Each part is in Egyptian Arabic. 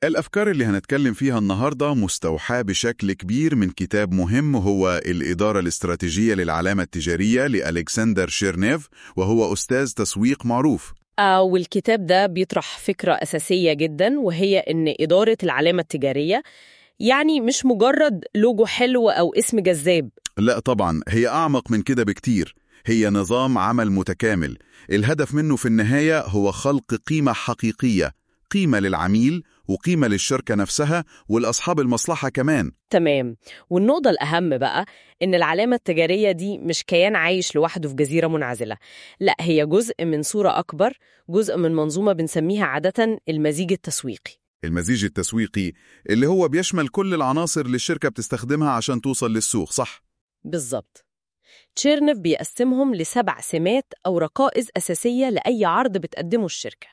الأفكار اللي هنتكلم فيها النهاردة مستوحاة بشكل كبير من كتاب مهم هو الإدارة الاستراتيجية للعلامة التجارية لألكسندر شيرنيف وهو أستاذ تسويق معروف آه والكتاب ده بيطرح فكرة أساسية جدا وهي إن إدارة العلامة التجارية يعني مش مجرد لوجو حلو أو اسم جذاب لا طبعا هي أعمق من كده بكتير هي نظام عمل متكامل الهدف منه في النهاية هو خلق قيمة حقيقية قيمة للعميل وقيمة للشركة نفسها والأصحاب المصلحة كمان تمام والنقطة الأهم بقى إن العلامة التجارية دي مش كيان عايش لوحده في جزيرة منعزلة لا هي جزء من صورة أكبر جزء من منظومة بنسميها عادة المزيج التسويقي المزيج التسويقي اللي هو بيشمل كل العناصر اللي الشركة بتستخدمها عشان توصل للسوق صح؟ بالظبط تشيرنف بيقسمهم لسبع سمات أو ركائز أساسية لأي عرض بتقدمه الشركة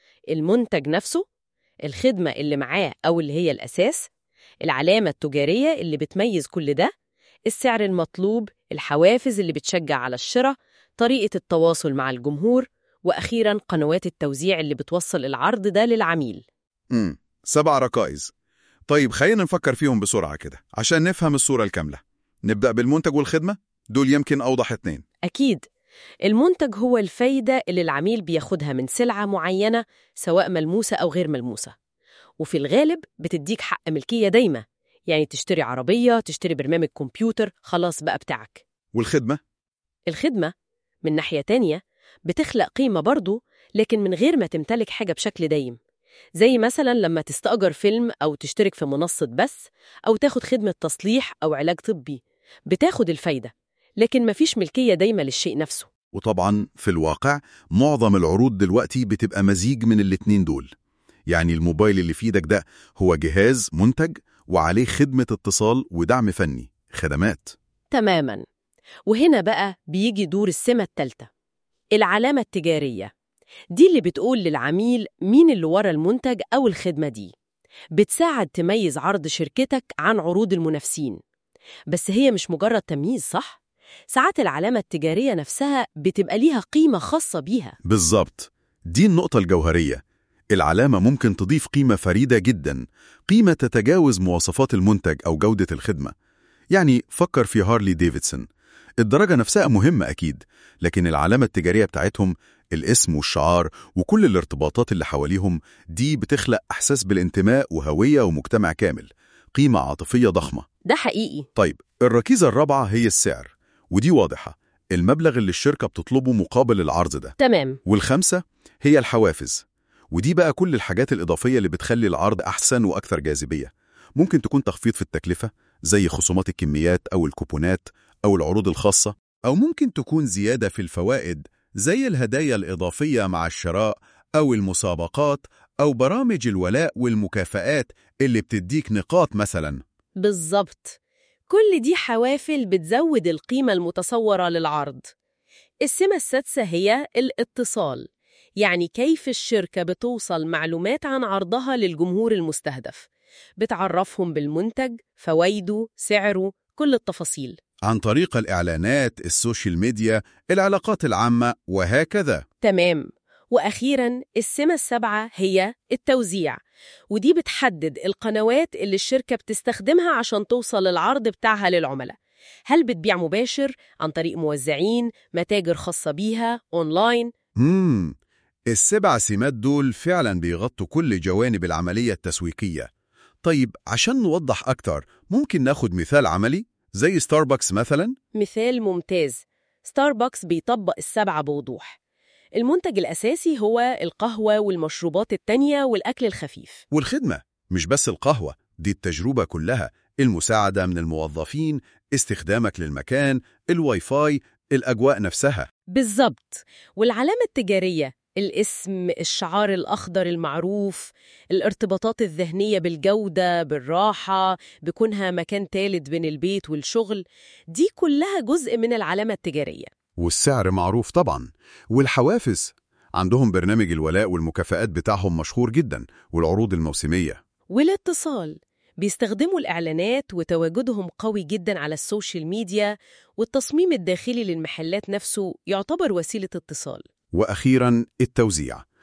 المنتج نفسه الخدمة اللي معاه أو اللي هي الأساس العلامة التجارية اللي بتميز كل ده السعر المطلوب الحوافز اللي بتشجع على الشراء طريقة التواصل مع الجمهور وأخيراً قنوات التوزيع اللي بتوصل العرض ده للعميل امم سبع ركائز طيب خلينا نفكر فيهم بسرعة كده عشان نفهم الصورة الكاملة نبدأ بالمنتج والخدمة دول يمكن أوضح اتنين أكيد المنتج هو الفايدة اللي العميل بياخدها من سلعة معينة سواء ملموسة أو غير ملموسة وفي الغالب بتديك حق ملكية دايمة يعني تشتري عربية تشتري برنامج كمبيوتر خلاص بقى بتاعك والخدمة الخدمة من ناحية تانية بتخلق قيمة برضو لكن من غير ما تمتلك حاجة بشكل دايم زي مثلا لما تستأجر فيلم أو تشترك في منصة بس أو تاخد خدمة تصليح أو علاج طبي بتاخد الفايدة لكن مفيش ملكية دايمة للشيء نفسه وطبعا في الواقع معظم العروض دلوقتي بتبقى مزيج من الاتنين دول يعني الموبايل اللي في ايدك ده هو جهاز منتج وعليه خدمة اتصال ودعم فني خدمات تماما وهنا بقى بيجي دور السمة التالتة العلامة التجارية دي اللي بتقول للعميل مين اللي ورا المنتج أو الخدمة دي بتساعد تميز عرض شركتك عن عروض المنافسين بس هي مش مجرد تمييز صح؟ ساعات العلامة التجارية نفسها بتبقى ليها قيمة خاصة بيها بالظبط دي النقطة الجوهرية العلامة ممكن تضيف قيمة فريدة جدا قيمة تتجاوز مواصفات المنتج أو جودة الخدمة يعني فكر في هارلي ديفيدسون الدرجة نفسها مهمة أكيد لكن العلامة التجارية بتاعتهم الاسم والشعار وكل الارتباطات اللي حواليهم دي بتخلق إحساس بالانتماء وهوية ومجتمع كامل قيمة عاطفية ضخمة ده حقيقي طيب الركيزة الرابعة هي السعر ودي واضحة المبلغ اللي الشركة بتطلبه مقابل العرض ده تمام والخامسة هي الحوافز ودي بقى كل الحاجات الإضافية اللي بتخلي العرض أحسن وأكثر جاذبية ممكن تكون تخفيض في التكلفة زي خصومات الكميات أو الكوبونات أو العروض الخاصة أو ممكن تكون زيادة في الفوائد زي الهدايا الإضافية مع الشراء أو المسابقات أو برامج الولاء والمكافآت اللي بتديك نقاط مثلاً بالظبط كل دي حوافل بتزود القيمة المتصورة للعرض السمة السادسة هي الاتصال يعني كيف الشركة بتوصل معلومات عن عرضها للجمهور المستهدف بتعرفهم بالمنتج، فوائده، سعره، كل التفاصيل عن طريق الإعلانات، السوشيال ميديا، العلاقات العامة وهكذا تمام وأخيراً السمة السابعة هي التوزيع ودي بتحدد القنوات اللي الشركة بتستخدمها عشان توصل العرض بتاعها للعملاء هل بتبيع مباشر عن طريق موزعين، متاجر خاصة بيها، أونلاين؟ مم. السبع سمات دول فعلا بيغطوا كل جوانب العملية التسويقية طيب عشان نوضح أكتر ممكن ناخد مثال عملي زي ستاربكس مثلا مثال ممتاز ستاربكس بيطبق السبعة بوضوح المنتج الأساسي هو القهوة والمشروبات التانية والأكل الخفيف والخدمة مش بس القهوة دي التجربة كلها المساعدة من الموظفين استخدامك للمكان الواي فاي الأجواء نفسها بالظبط والعلامة التجارية الاسم الشعار الأخضر المعروف الارتباطات الذهنية بالجودة بالراحة بكونها مكان تالت بين البيت والشغل دي كلها جزء من العلامة التجارية والسعر معروف طبعا والحوافز عندهم برنامج الولاء والمكافآت بتاعهم مشهور جدا والعروض الموسمية والاتصال بيستخدموا الإعلانات وتواجدهم قوي جدا على السوشيال ميديا والتصميم الداخلي للمحلات نفسه يعتبر وسيلة اتصال وأخيرا التوزيع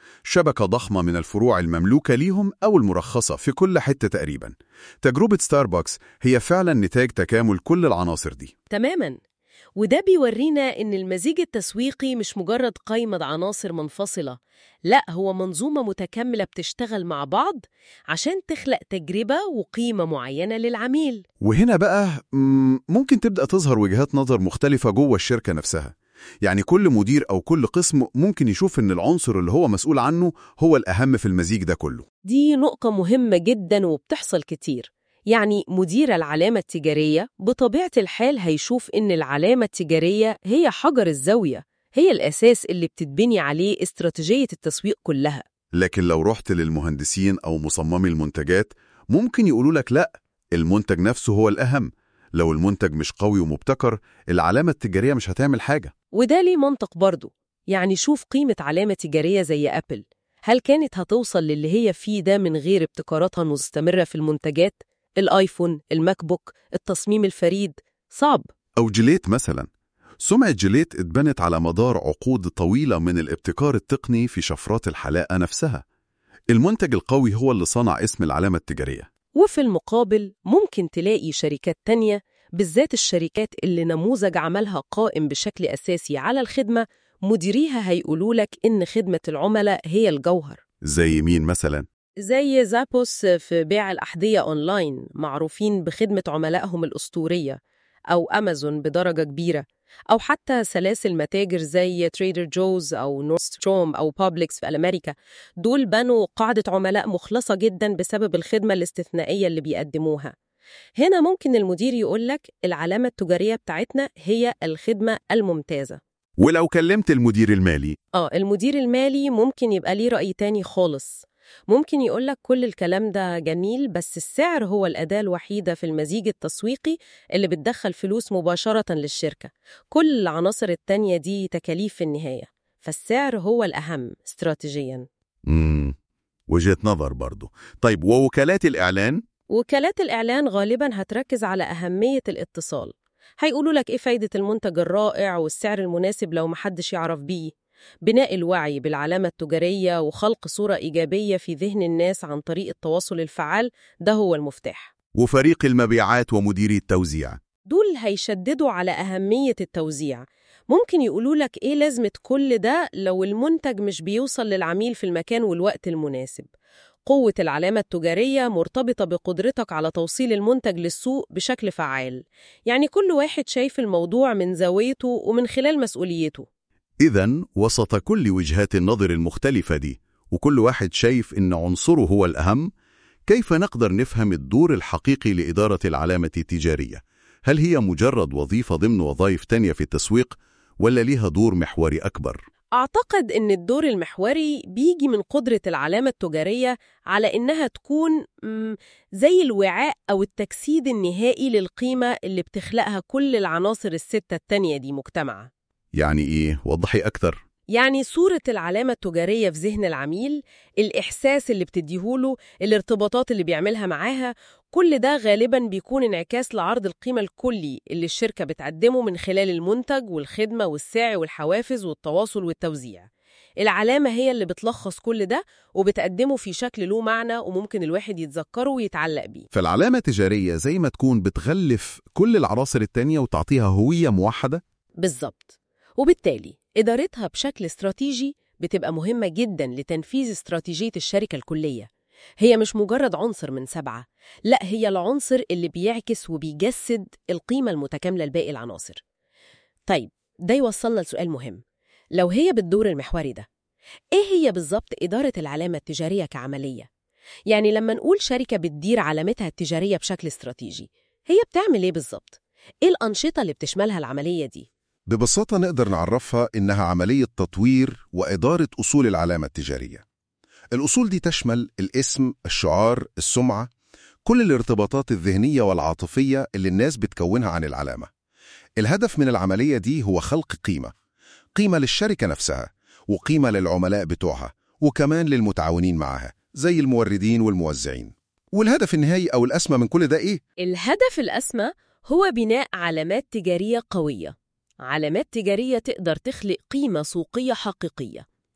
شبكة ضخمة من الفروع المملوكة ليهم أو المرخصة في كل حتة تقريبا تجربة ستاربكس هي فعلا نتاج تكامل كل العناصر دي تماماً وده بيورينا إن المزيج التسويقي مش مجرد قائمة عناصر منفصلة لا هو منظومة متكاملة بتشتغل مع بعض عشان تخلق تجربة وقيمة معينة للعميل وهنا بقى مم، ممكن تبدأ تظهر وجهات نظر مختلفة جوه الشركة نفسها يعني كل مدير أو كل قسم ممكن يشوف إن العنصر اللي هو مسؤول عنه هو الأهم في المزيج ده كله دي نقطة مهمة جدا وبتحصل كتير يعني مدير العلامة التجارية بطبيعة الحال هيشوف إن العلامة التجارية هي حجر الزاوية هي الأساس اللي بتتبني عليه استراتيجية التسويق كلها لكن لو رحت للمهندسين أو مصممي المنتجات ممكن يقولوا لك لأ المنتج نفسه هو الأهم لو المنتج مش قوي ومبتكر العلامة التجارية مش هتعمل حاجة وده ليه منطق برضه يعني شوف قيمة علامة تجارية زي أبل هل كانت هتوصل للي هي فيه ده من غير ابتكاراتها المستمرة في المنتجات؟ الآيفون، الماك بوك، التصميم الفريد صعب أو جيليت مثلا سمعة جيليت اتبنت على مدار عقود طويلة من الابتكار التقني في شفرات الحلاقة نفسها المنتج القوي هو اللي صنع اسم العلامة التجارية وفي المقابل ممكن تلاقي شركات تانية بالذات الشركات اللي نموذج عملها قائم بشكل أساسي على الخدمة مديريها هيقولوا لك إن خدمة العملاء هي الجوهر زي مين مثلا؟ زي زابوس في بيع الأحذية أونلاين معروفين بخدمة عملائهم الأسطورية أو أمازون بدرجة كبيرة أو حتى سلاسل متاجر زي تريدر جوز أو نورستروم أو بابليكس في أمريكا دول بنوا قاعدة عملاء مخلصة جدا بسبب الخدمة الاستثنائية اللي بيقدموها هنا ممكن المدير يقولك العلامة التجارية بتاعتنا هي الخدمة الممتازة ولو كلمت المدير المالي آه المدير المالي ممكن يبقى ليه رأي تاني خالص ممكن يقولك كل الكلام ده جميل بس السعر هو الأداة الوحيدة في المزيج التسويقي اللي بتدخل فلوس مباشرة للشركة كل العناصر التانية دي تكاليف في النهاية فالسعر هو الأهم استراتيجياً امم وجهة نظر برضو طيب ووكالات الإعلان؟ وكالات الإعلان غالباً هتركز على أهمية الاتصال هيقولوا لك إيه فايدة المنتج الرائع والسعر المناسب لو محدش يعرف بيه بناء الوعي بالعلامة التجارية وخلق صورة إيجابية في ذهن الناس عن طريق التواصل الفعال ده هو المفتاح وفريق المبيعات ومديري التوزيع دول هيشددوا على أهمية التوزيع ممكن يقولوا لك إيه لازمة كل ده لو المنتج مش بيوصل للعميل في المكان والوقت المناسب قوة العلامة التجارية مرتبطة بقدرتك على توصيل المنتج للسوق بشكل فعال يعني كل واحد شايف الموضوع من زاويته ومن خلال مسؤوليته إذا وسط كل وجهات النظر المختلفة دي وكل واحد شايف إن عنصره هو الأهم كيف نقدر نفهم الدور الحقيقي لإدارة العلامة التجارية؟ هل هي مجرد وظيفة ضمن وظائف تانية في التسويق ولا ليها دور محوري أكبر؟ أعتقد إن الدور المحوري بيجي من قدرة العلامة التجارية على إنها تكون مم، زي الوعاء أو التجسيد النهائي للقيمة اللي بتخلقها كل العناصر الستة التانية دي مجتمعة يعني إيه؟ وضحي أكتر يعني صورة العلامة التجارية في ذهن العميل الإحساس اللي بتديهوله الارتباطات اللي بيعملها معاها كل ده غالباً بيكون انعكاس لعرض القيمة الكلي اللي الشركة بتقدمه من خلال المنتج والخدمة والسعر والحوافز والتواصل والتوزيع العلامة هي اللي بتلخص كل ده وبتقدمه في شكل له معنى وممكن الواحد يتذكره ويتعلق بيه فالعلامة التجارية زي ما تكون بتغلف كل العناصر التانية وتعطيها هوية موحدة بالظبط وبالتالي إدارتها بشكل استراتيجي بتبقى مهمة جدا لتنفيذ استراتيجية الشركة الكلية هي مش مجرد عنصر من سبعة لا هي العنصر اللي بيعكس وبيجسد القيمة المتكاملة لباقي العناصر طيب ده يوصلنا لسؤال مهم لو هي بالدور المحوري ده إيه هي بالظبط إدارة العلامة التجارية كعملية؟ يعني لما نقول شركة بتدير علامتها التجارية بشكل استراتيجي هي بتعمل إيه بالظبط؟ إيه الأنشطة اللي بتشملها العملية دي؟ ببساطة نقدر نعرفها إنها عملية تطوير وإدارة أصول العلامة التجارية. الأصول دي تشمل الاسم، الشعار، السمعة، كل الارتباطات الذهنية والعاطفية اللي الناس بتكونها عن العلامة. الهدف من العملية دي هو خلق قيمة، قيمة للشركة نفسها، وقيمة للعملاء بتوعها، وكمان للمتعاونين معها، زي الموردين والموزعين. والهدف النهائي أو الأسمى من كل ده إيه؟ الهدف الأسمى هو بناء علامات تجارية قوية علامات تجارية تقدر تخلق قيمة سوقية حقيقية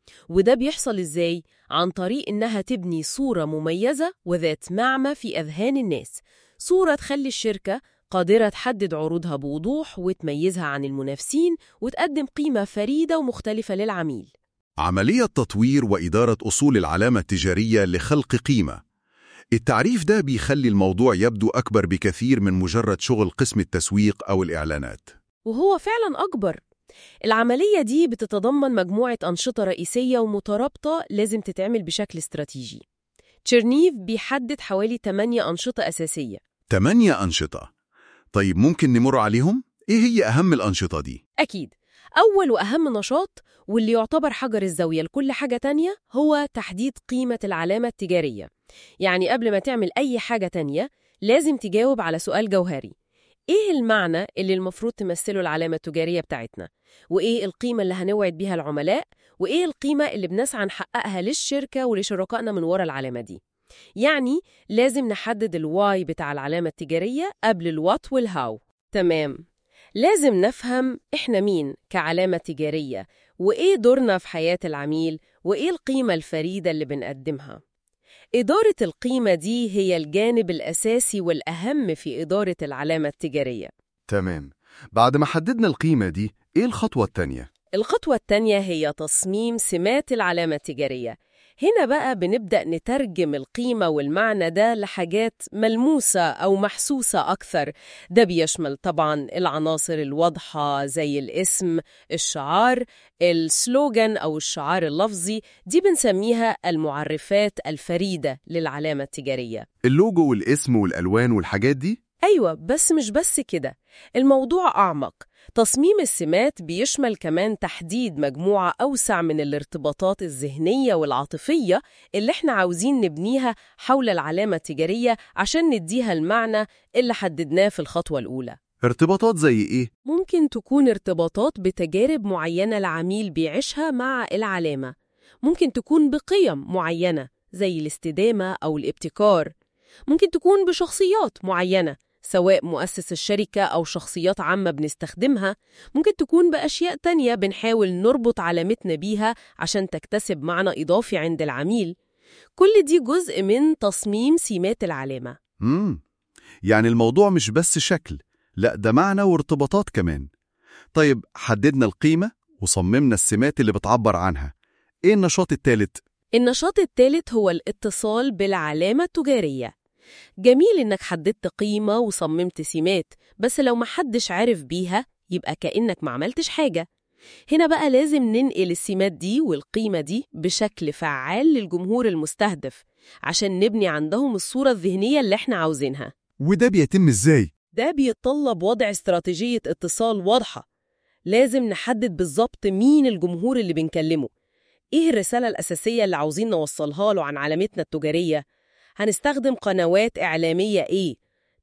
وده بيحصل إزاي؟ عن طريق إنها تبني صورة مميزة وذات معنى في أذهان الناس صورة تخلي الشركة قادرة تحدد عروضها بوضوح وتميزها عن المنافسين وتقدم قيمة فريدة ومختلفة للعميل عملية تطوير وإدارة أصول العلامة التجارية لخلق قيمة التعريف ده بيخلي الموضوع يبدو أكبر بكثير من مجرد شغل قسم التسويق أو الإعلانات وهو فعلا أكبر العملية دي بتتضمن مجموعة أنشطة رئيسية ومترابطة لازم تتعمل بشكل استراتيجي تشيرنيف بيحدد حوالي 8 أنشطة أساسية تمانية أنشطة طيب ممكن نمر عليهم؟ إيه هي أهم الأنشطة دي؟ أكيد أول وأهم نشاط واللي يعتبر حجر الزاوية لكل حاجة تانية هو تحديد قيمة العلامة التجارية يعني قبل ما تعمل أي حاجة تانية لازم تجاوب على سؤال جوهري إيه المعنى اللي المفروض تمثله العلامة التجارية بتاعتنا؟ وإيه القيمة اللي هنوعد بيها العملاء؟ وإيه القيمة اللي بنسعى نحققها للشركة ولشركائنا من وراء العلامة دي؟ يعني لازم نحدد الواي بتاع العلامة التجارية قبل الوات والهاو تمام لازم نفهم إحنا مين كعلامة تجارية وإيه دورنا في حياة العميل وإيه القيمة الفريدة اللي بنقدمها إدارة القيمة دي هي الجانب الأساسي والأهم في إدارة العلامة التجارية تمام بعد ما حددنا القيمة دي إيه الخطوة التانية؟ الخطوة التانية هي تصميم سمات العلامة التجارية هنا بقى بنبدأ نترجم القيمة والمعنى ده لحاجات ملموسة أو محسوسة أكثر ده بيشمل طبعا العناصر الواضحة زي الاسم الشعار السلوغان أو الشعار اللفظي دي بنسميها المعرفات الفريدة للعلامة التجارية اللوجو والاسم والألوان والحاجات دي؟ أيوة بس مش بس كده الموضوع أعمق تصميم السمات بيشمل كمان تحديد مجموعة أوسع من الارتباطات الذهنية والعاطفية اللي احنا عاوزين نبنيها حول العلامة التجارية عشان نديها المعنى اللي حددناه في الخطوة الأولى ارتباطات زي إيه؟ ممكن تكون ارتباطات بتجارب معينة العميل بيعيشها مع العلامة ممكن تكون بقيم معينة زي الاستدامة أو الابتكار ممكن تكون بشخصيات معينة سواء مؤسس الشركة أو شخصيات عامة بنستخدمها ممكن تكون بأشياء تانية بنحاول نربط علامتنا بيها عشان تكتسب معنى إضافي عند العميل كل دي جزء من تصميم سمات العلامة مم. يعني الموضوع مش بس شكل لا ده معنى وارتباطات كمان طيب حددنا القيمة وصممنا السمات اللي بتعبر عنها ايه النشاط الثالث؟ النشاط الثالث هو الاتصال بالعلامة التجارية جميل إنك حددت قيمة وصممت سمات بس لو محدش عارف بيها يبقى كأنك ما عملتش حاجة هنا بقى لازم ننقل السمات دي والقيمة دي بشكل فعال للجمهور المستهدف عشان نبني عندهم الصورة الذهنية اللي احنا عاوزينها وده بيتم ازاي؟ ده بيتطلب وضع استراتيجية اتصال واضحة لازم نحدد بالظبط مين الجمهور اللي بنكلمه ايه الرسالة الأساسية اللي عاوزين نوصلها له عن علامتنا التجارية هنستخدم قنوات إعلامية ايه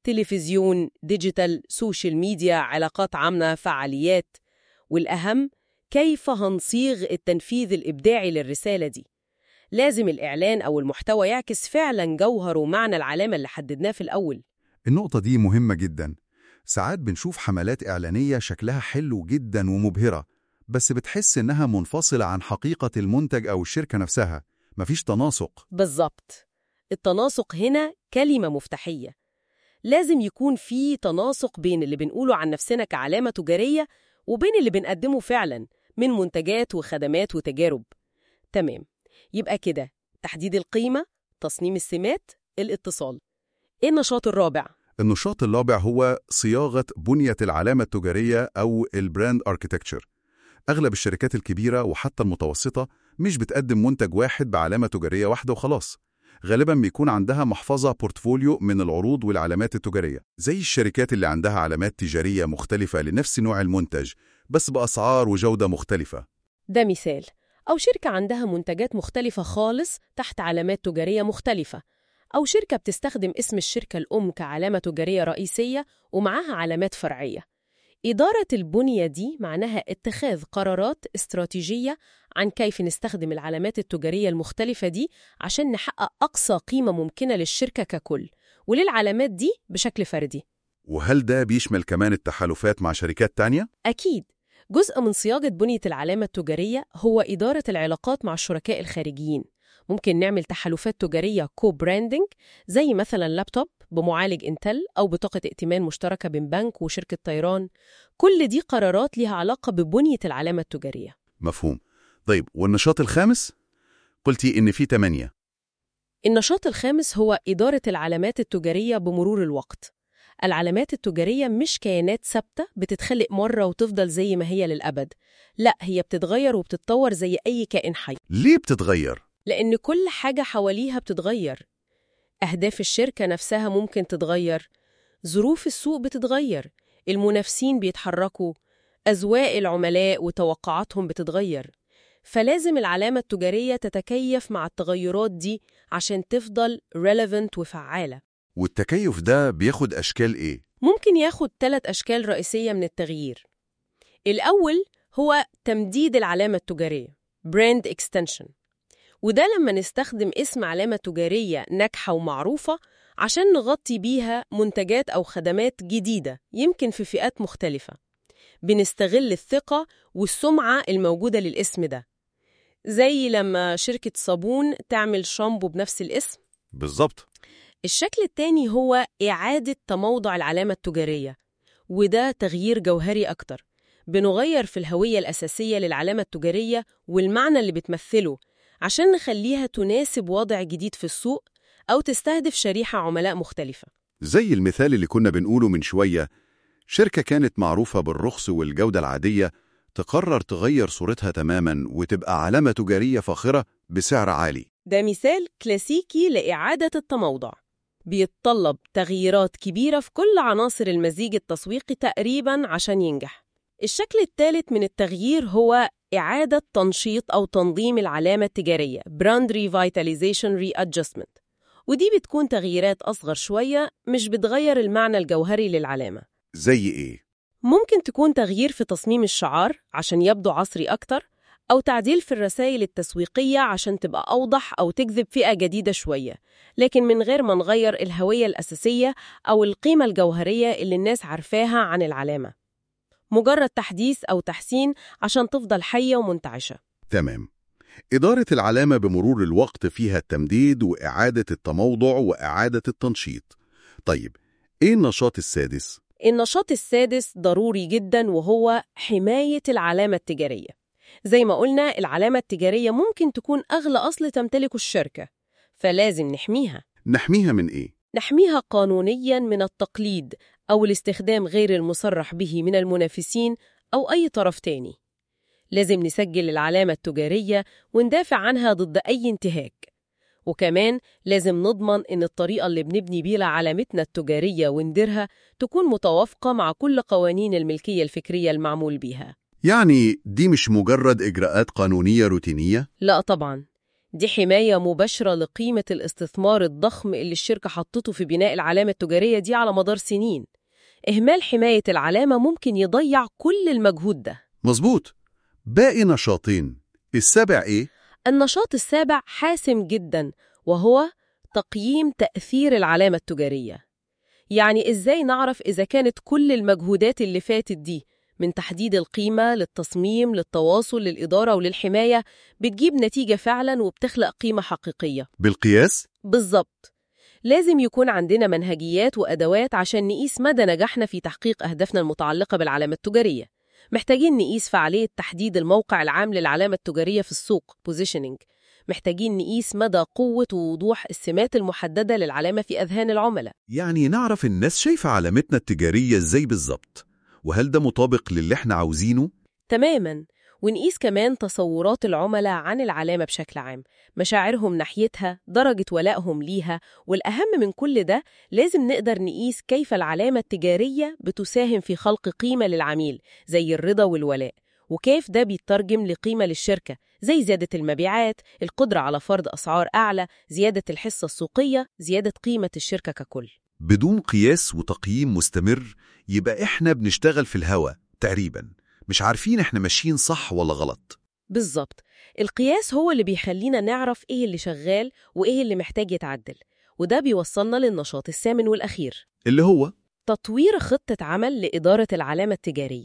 تلفزيون ديجيتال سوشيال ميديا علاقات عامة فعاليات والأهم كيف هنصيغ التنفيذ الإبداعي للرسالة دي لازم الإعلان أو المحتوى يعكس فعلا جوهر ومعنى العلامة اللي حددناه في الأول النقطة دي مهمة جدا ساعات بنشوف حملات إعلانية شكلها حلو جدا ومبهرة بس بتحس إنها منفصلة عن حقيقة المنتج أو الشركة نفسها مفيش تناسق بالظبط التناسق هنا كلمة مفتاحية لازم يكون في تناسق بين اللي بنقوله عن نفسنا كعلامة تجارية وبين اللي بنقدمه فعلا من منتجات وخدمات وتجارب تمام يبقى كده تحديد القيمة تصميم السمات الاتصال ايه النشاط الرابع؟ النشاط الرابع هو صياغة بنية العلامة التجارية أو البراند اركيتكتشر أغلب الشركات الكبيرة وحتى المتوسطة مش بتقدم منتج واحد بعلامة تجارية واحدة وخلاص غالبا بيكون عندها محفظة بورتفوليو من العروض والعلامات التجارية زي الشركات اللي عندها علامات تجارية مختلفة لنفس نوع المنتج بس بأسعار وجودة مختلفة ده مثال أو شركة عندها منتجات مختلفة خالص تحت علامات تجارية مختلفة أو شركة بتستخدم اسم الشركة الأم كعلامة تجارية رئيسية ومعاها علامات فرعية إدارة البنية دي معناها اتخاذ قرارات استراتيجية عن كيف نستخدم العلامات التجارية المختلفة دي عشان نحقق أقصى قيمة ممكنة للشركة ككل وللعلامات دي بشكل فردي وهل ده بيشمل كمان التحالفات مع شركات تانية؟ أكيد جزء من صياغة بنية العلامة التجارية هو إدارة العلاقات مع الشركاء الخارجيين ممكن نعمل تحالفات تجارية كو براندنج زي مثلا لابتوب بمعالج انتل أو بطاقة ائتمان مشتركة بين بنك وشركة طيران كل دي قرارات ليها علاقة ببنية العلامة التجارية مفهوم طيب والنشاط الخامس؟ قلتي إن في تمانية النشاط الخامس هو إدارة العلامات التجارية بمرور الوقت العلامات التجارية مش كيانات ثابتة بتتخلق مرة وتفضل زي ما هي للأبد لا هي بتتغير وبتتطور زي أي كائن حي ليه بتتغير؟ لأن كل حاجة حواليها بتتغير أهداف الشركة نفسها ممكن تتغير ظروف السوق بتتغير المنافسين بيتحركوا أذواق العملاء وتوقعاتهم بتتغير فلازم العلامة التجارية تتكيف مع التغيرات دي عشان تفضل relevant وفعالة والتكيف ده بياخد أشكال إيه؟ ممكن ياخد ثلاث أشكال رئيسية من التغيير الأول هو تمديد العلامة التجارية brand extension وده لما نستخدم اسم علامة تجارية ناجحة ومعروفة عشان نغطي بيها منتجات أو خدمات جديدة يمكن في فئات مختلفة بنستغل الثقة والسمعة الموجودة للاسم ده زي لما شركة صابون تعمل شامبو بنفس الاسم بالظبط الشكل التاني هو إعادة تموضع العلامة التجارية وده تغيير جوهري أكتر بنغير في الهوية الأساسية للعلامة التجارية والمعنى اللي بتمثله عشان نخليها تناسب وضع جديد في السوق أو تستهدف شريحة عملاء مختلفة زي المثال اللي كنا بنقوله من شوية شركة كانت معروفة بالرخص والجودة العادية تقرر تغير صورتها تماما وتبقى علامة تجارية فاخرة بسعر عالي ده مثال كلاسيكي لإعادة التموضع بيتطلب تغييرات كبيرة في كل عناصر المزيج التسويقي تقريباً عشان ينجح الشكل الثالث من التغيير هو إعادة تنشيط أو تنظيم العلامة التجارية Brand Revitalization Readjustment ودي بتكون تغييرات أصغر شوية مش بتغير المعنى الجوهري للعلامة زي إيه؟ ممكن تكون تغيير في تصميم الشعار عشان يبدو عصري أكتر أو تعديل في الرسائل التسويقية عشان تبقى أوضح أو تجذب فئة جديدة شوية لكن من غير ما نغير الهوية الأساسية أو القيمة الجوهرية اللي الناس عارفاها عن العلامة مجرد تحديث أو تحسين عشان تفضل حية ومنتعشة تمام إدارة العلامة بمرور الوقت فيها التمديد وإعادة التموضع وإعادة التنشيط طيب إيه النشاط السادس؟ النشاط السادس ضروري جدا وهو حماية العلامة التجارية زي ما قلنا العلامة التجارية ممكن تكون أغلى أصل تمتلكه الشركة فلازم نحميها نحميها من إيه؟ نحميها قانونيا من التقليد أو الاستخدام غير المصرح به من المنافسين أو أي طرف تاني لازم نسجل العلامة التجارية وندافع عنها ضد أي انتهاك وكمان لازم نضمن إن الطريقة اللي بنبني بيها علامتنا التجارية ونديرها تكون متوافقة مع كل قوانين الملكية الفكرية المعمول بيها يعني دي مش مجرد إجراءات قانونية روتينية؟ لا طبعا دي حماية مباشرة لقيمة الاستثمار الضخم اللي الشركة حطته في بناء العلامة التجارية دي على مدار سنين إهمال حماية العلامة ممكن يضيع كل المجهود ده مظبوط باقي نشاطين السابع إيه؟ النشاط السابع حاسم جدا وهو تقييم تأثير العلامة التجارية يعني إزاي نعرف إذا كانت كل المجهودات اللي فاتت دي من تحديد القيمة للتصميم للتواصل للإدارة وللحماية بتجيب نتيجة فعلا وبتخلق قيمة حقيقية بالقياس؟ بالظبط لازم يكون عندنا منهجيات وأدوات عشان نقيس مدى نجاحنا في تحقيق أهدافنا المتعلقة بالعلامة التجارية محتاجين نقيس فعالية تحديد الموقع العام للعلامة التجارية في السوق positioning محتاجين نقيس مدى قوة ووضوح السمات المحددة للعلامة في أذهان العملاء يعني نعرف الناس شايفة علامتنا التجارية إزاي بالظبط وهل ده مطابق للي احنا عاوزينه؟ تماما ونقيس كمان تصورات العملاء عن العلامة بشكل عام مشاعرهم ناحيتها درجة ولائهم ليها والأهم من كل ده لازم نقدر نقيس كيف العلامة التجارية بتساهم في خلق قيمة للعميل زي الرضا والولاء وكيف ده بيترجم لقيمة للشركة زي زيادة المبيعات القدرة على فرض أسعار أعلى زيادة الحصة السوقية زيادة قيمة الشركة ككل بدون قياس وتقييم مستمر يبقى احنا بنشتغل في الهوا تقريبا مش عارفين احنا ماشيين صح ولا غلط بالظبط القياس هو اللي بيخلينا نعرف إيه اللي شغال وإيه اللي محتاج يتعدل وده بيوصلنا للنشاط الثامن والأخير اللي هو تطوير خطة عمل لإدارة العلامة التجارية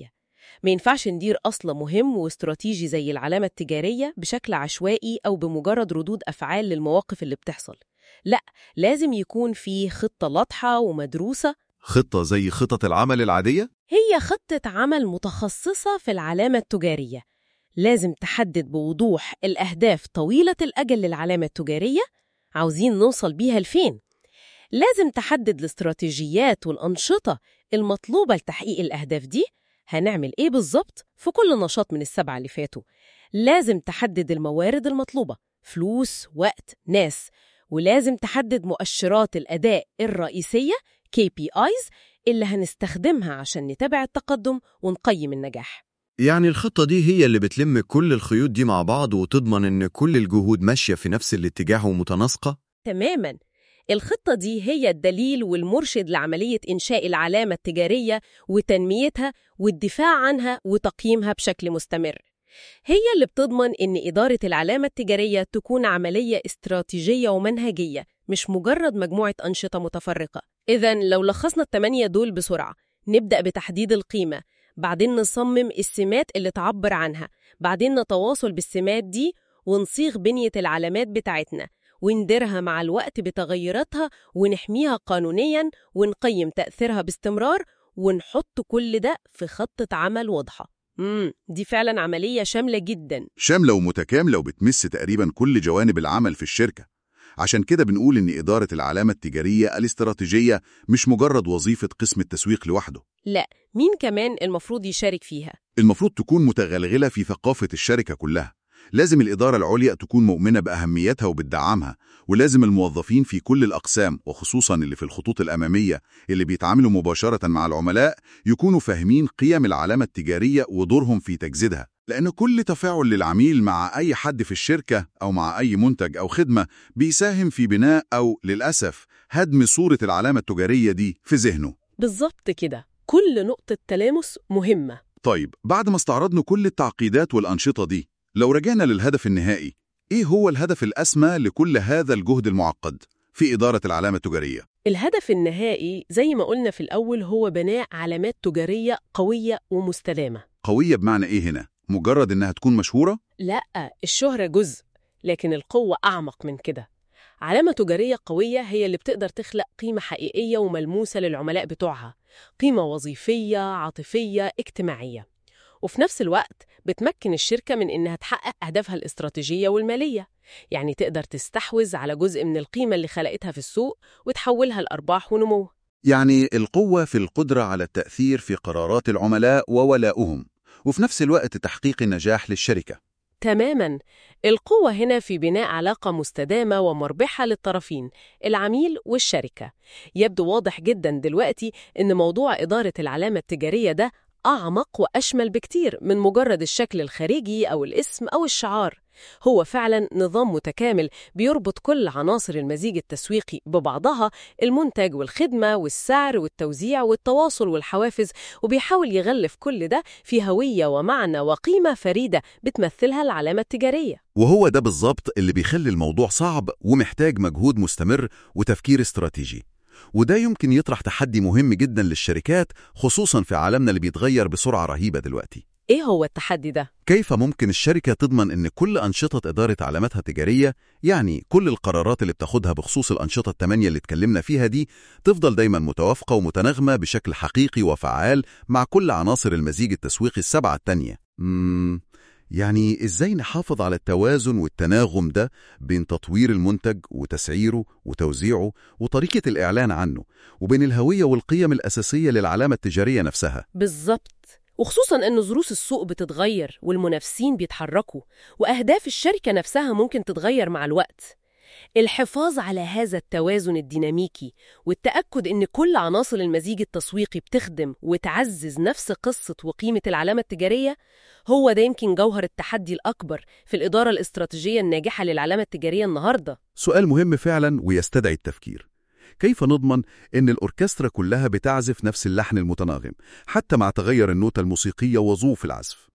ما ينفعش ندير أصل مهم واستراتيجي زي العلامة التجارية بشكل عشوائي أو بمجرد ردود أفعال للمواقف اللي بتحصل لا لازم يكون في خطة واضحة ومدروسة خطة زي خطط العمل العادية؟ هي خطة عمل متخصصة في العلامة التجارية لازم تحدد بوضوح الأهداف طويلة الأجل للعلامة التجارية عاوزين نوصل بيها لفين لازم تحدد الاستراتيجيات والأنشطة المطلوبة لتحقيق الأهداف دي هنعمل إيه بالظبط في كل نشاط من السبعة اللي فاتوا لازم تحدد الموارد المطلوبة فلوس، وقت، ناس ولازم تحدد مؤشرات الأداء الرئيسية KPIs اللي هنستخدمها عشان نتابع التقدم ونقيم النجاح يعني الخطة دي هي اللي بتلم كل الخيوط دي مع بعض وتضمن إن كل الجهود ماشية في نفس الاتجاه ومتناسقة؟ تماما الخطة دي هي الدليل والمرشد لعملية إنشاء العلامة التجارية وتنميتها والدفاع عنها وتقييمها بشكل مستمر هي اللي بتضمن إن إدارة العلامة التجارية تكون عملية استراتيجية ومنهجية مش مجرد مجموعة أنشطة متفرقة إذا لو لخصنا التمانية دول بسرعة نبدأ بتحديد القيمة بعدين نصمم السمات اللي تعبر عنها بعدين نتواصل بالسمات دي ونصيغ بنية العلامات بتاعتنا ونديرها مع الوقت بتغيراتها ونحميها قانونيا ونقيم تأثيرها باستمرار ونحط كل ده في خطة عمل واضحة امم دي فعلا عملية شاملة جدا شاملة ومتكاملة وبتمس تقريبا كل جوانب العمل في الشركة عشان كده بنقول إن إدارة العلامة التجارية الاستراتيجية مش مجرد وظيفة قسم التسويق لوحده لا مين كمان المفروض يشارك فيها المفروض تكون متغلغلة في ثقافة الشركة كلها لازم الإدارة العليا تكون مؤمنة بأهميتها وبتدعمها ولازم الموظفين في كل الأقسام وخصوصا اللي في الخطوط الأمامية اللي بيتعاملوا مباشرة مع العملاء يكونوا فاهمين قيم العلامة التجارية ودورهم في تجسيدها لأن كل تفاعل للعميل مع أي حد في الشركة أو مع أي منتج أو خدمة بيساهم في بناء أو للأسف هدم صورة العلامة التجارية دي في ذهنه بالظبط كده كل نقطة تلامس مهمة طيب بعد ما استعرضنا كل التعقيدات والأنشطة دي لو رجعنا للهدف النهائي إيه هو الهدف الأسمى لكل هذا الجهد المعقد في إدارة العلامة التجارية؟ الهدف النهائي زي ما قلنا في الأول هو بناء علامات تجارية قوية ومستدامة قوية بمعنى إيه هنا؟ مجرد إنها تكون مشهورة؟ لا الشهرة جزء لكن القوة أعمق من كده علامة تجارية قوية هي اللي بتقدر تخلق قيمة حقيقية وملموسة للعملاء بتوعها قيمة وظيفية، عاطفية، اجتماعية وفي نفس الوقت بتمكن الشركة من إنها تحقق أهدافها الاستراتيجية والمالية يعني تقدر تستحوذ على جزء من القيمة اللي خلقتها في السوق وتحولها لأرباح ونمو يعني القوة في القدرة على التأثير في قرارات العملاء وولائهم وفي نفس الوقت تحقيق النجاح للشركة تماما القوة هنا في بناء علاقة مستدامة ومربحة للطرفين العميل والشركة يبدو واضح جدا دلوقتي إن موضوع إدارة العلامة التجارية ده أعمق وأشمل بكتير من مجرد الشكل الخارجي أو الاسم أو الشعار هو فعلا نظام متكامل بيربط كل عناصر المزيج التسويقي ببعضها المنتج والخدمة والسعر والتوزيع والتواصل والحوافز وبيحاول يغلف كل ده في هوية ومعنى وقيمة فريدة بتمثلها العلامة التجارية وهو ده بالظبط اللي بيخلي الموضوع صعب ومحتاج مجهود مستمر وتفكير استراتيجي وده يمكن يطرح تحدي مهم جدا للشركات خصوصا في عالمنا اللي بيتغير بسرعة رهيبة دلوقتي إيه هو التحدي ده؟ كيف ممكن الشركة تضمن أن كل أنشطة إدارة علاماتها التجارية يعني كل القرارات اللي بتاخدها بخصوص الأنشطة التمانية اللي اتكلمنا فيها دي تفضل دايما متوافقة ومتناغمة بشكل حقيقي وفعال مع كل عناصر المزيج التسويقي السبعة التانية مم يعني إزاي نحافظ على التوازن والتناغم ده بين تطوير المنتج وتسعيره وتوزيعه وطريقة الإعلان عنه وبين الهوية والقيم الأساسية للعلامة التجارية نفسها بالظبط وخصوصا أن ظروف السوق بتتغير والمنافسين بيتحركوا وأهداف الشركة نفسها ممكن تتغير مع الوقت الحفاظ على هذا التوازن الديناميكي والتأكد أن كل عناصر المزيج التسويقي بتخدم وتعزز نفس قصة وقيمة العلامة التجارية هو ده يمكن جوهر التحدي الأكبر في الإدارة الاستراتيجية الناجحة للعلامة التجارية النهاردة سؤال مهم فعلا ويستدعي التفكير كيف نضمن أن الأوركسترا كلها بتعزف نفس اللحن المتناغم حتى مع تغير النوتة الموسيقية وظروف العزف